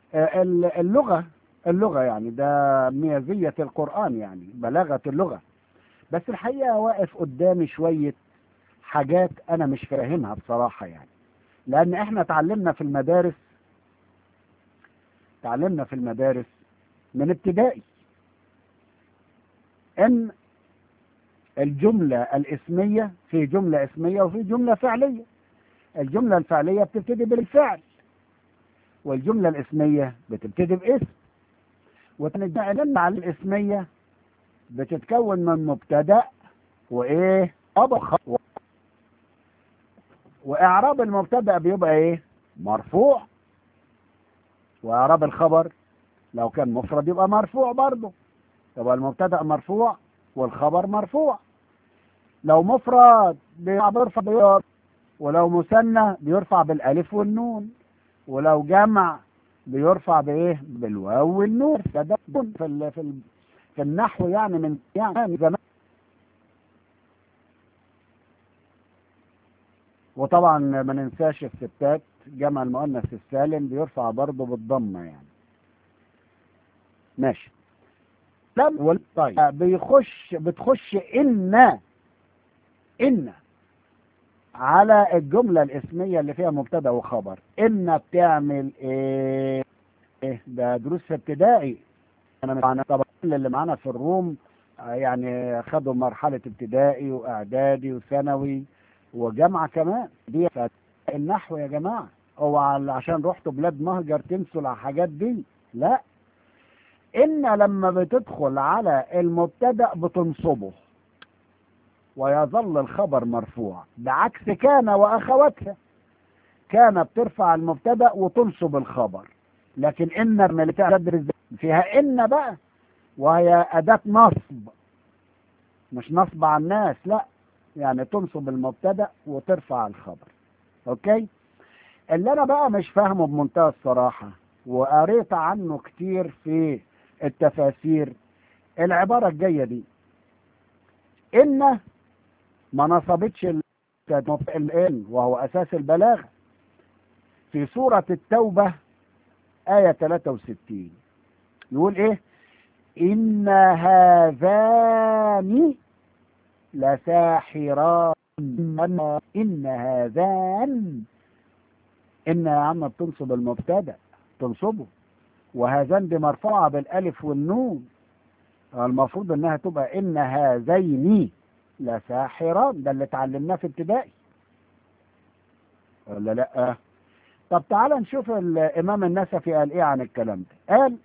آه، ال- اللغة اللغة يعني ده ميزية القرآن يعني بلاغة اللغة بس الحقيقة واقف قدامي شوية حاجات أنا مش فاهمها بصراحة يعني لأن إحنا اتعلمنا في المدارس اتعلمنا في المدارس من ابتدائي إن الجملة الاسمية في جملة اسمية وفي جملة فعلية الجملة الفعلية بتبتدي بالفعل والجملة الاسمية بتبتدي باسم وتنجعلنا على الاسمية بتتكون من مبتدأ وايه خبر خبر. واعراب المبتدأ بيبقى ايه مرفوع واعراب الخبر لو كان مفرد يبقى مرفوع برضه يبقى المبتدأ مرفوع والخبر مرفوع لو مفرد بيرفع بيرفع ولو مثنى بيرفع بالالف والنون ولو جمع بيرفع بايه بالواو والنون فده في ال في ال في النحو يعني من يعني زمان وطبعا ما ننساش الستات جمع المؤنث السالم بيرفع برضه بالضمه يعني ماشي لم وال- طيب بيخش بتخش ان ان على الجمله الاسميه اللي فيها مبتدا وخبر ان بتعمل ايه إيه ده دروس في ابتدائي انا معنا طبعا كل اللي معانا في الروم آه، يعني خدوا مرحله ابتدائي واعدادي وثانوي وجامعه كمان دي النحو يا جماعه اوعى عشان رحتوا بلاد مهجر تنسوا الحاجات دي لا ان لما بتدخل على المبتدا بتنصبه ويظل الخبر مرفوع بعكس كان واخواتها كان بترفع المبتدا وتنصب الخبر لكن ان لما اللي تدرس فيها ان بقى وهي اداه نصب مش نصب على الناس لا يعني تنصب المبتدا وترفع الخبر اوكي اللي انا بقى مش فاهمه بمنتهى الصراحه وقريت عنه كتير في التفاسير العباره الجايه دي ان ما نصبتش ال- الان وهو اساس البلاغه في سوره التوبه ايه 63 يقول ايه ان هذان لساحران ان هذان ان يا عم بتنصب المبتدا تنصبه وهذان دي مرفوعه بالالف والنون المفروض انها تبقى ان هذين لساحران ده اللي اتعلمناه في ابتدائي ولا لا طب تعال نشوف الامام النسفي قال ايه عن الكلام ده قال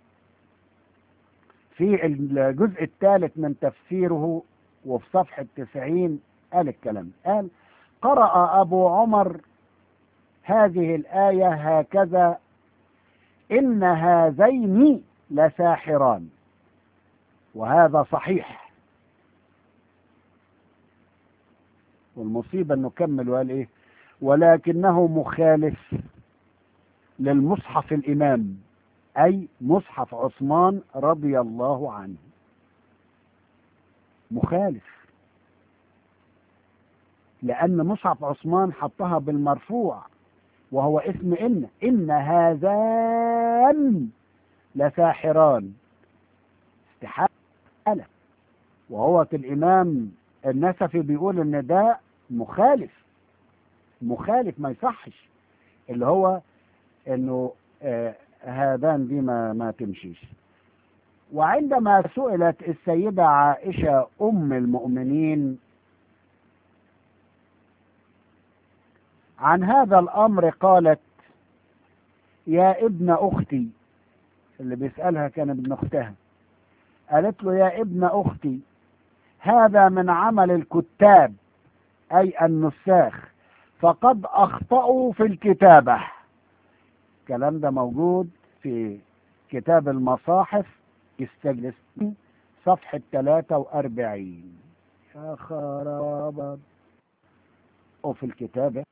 في الجزء الثالث من تفسيره وفي صفحة 90 قال الكلام ده. قال قرأ أبو عمر هذه الآية هكذا إن هذين لساحران وهذا صحيح والمصيبة انه كمل وقال ايه ولكنه مخالف للمصحف الامام اي مصحف عثمان رضي الله عنه مخالف لان مصحف عثمان حطها بالمرفوع وهو اسم ان ان هذان لساحران استحالة وهو الامام النسفي بيقول ان ده مخالف مخالف ما يصحش اللي هو انه آه هذان دي ما, ما تمشيش وعندما سئلت السيدة عائشة أم المؤمنين عن هذا الأمر قالت يا ابن أختي اللي بيسألها كان ابن أختها قالت له يا ابن أختي هذا من عمل الكتاب أي النساخ فقد أخطأوا في الكتابة الكلام ده موجود في كتاب المصاحف استجلس صفحة 43 يا خراب وفي الكتابة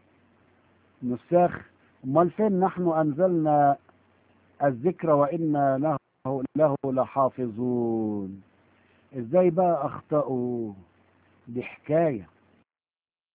نساخ امال فين نحن انزلنا الذكر وانا له له لحافظون ازاي بقى اخطأوا دي حكاية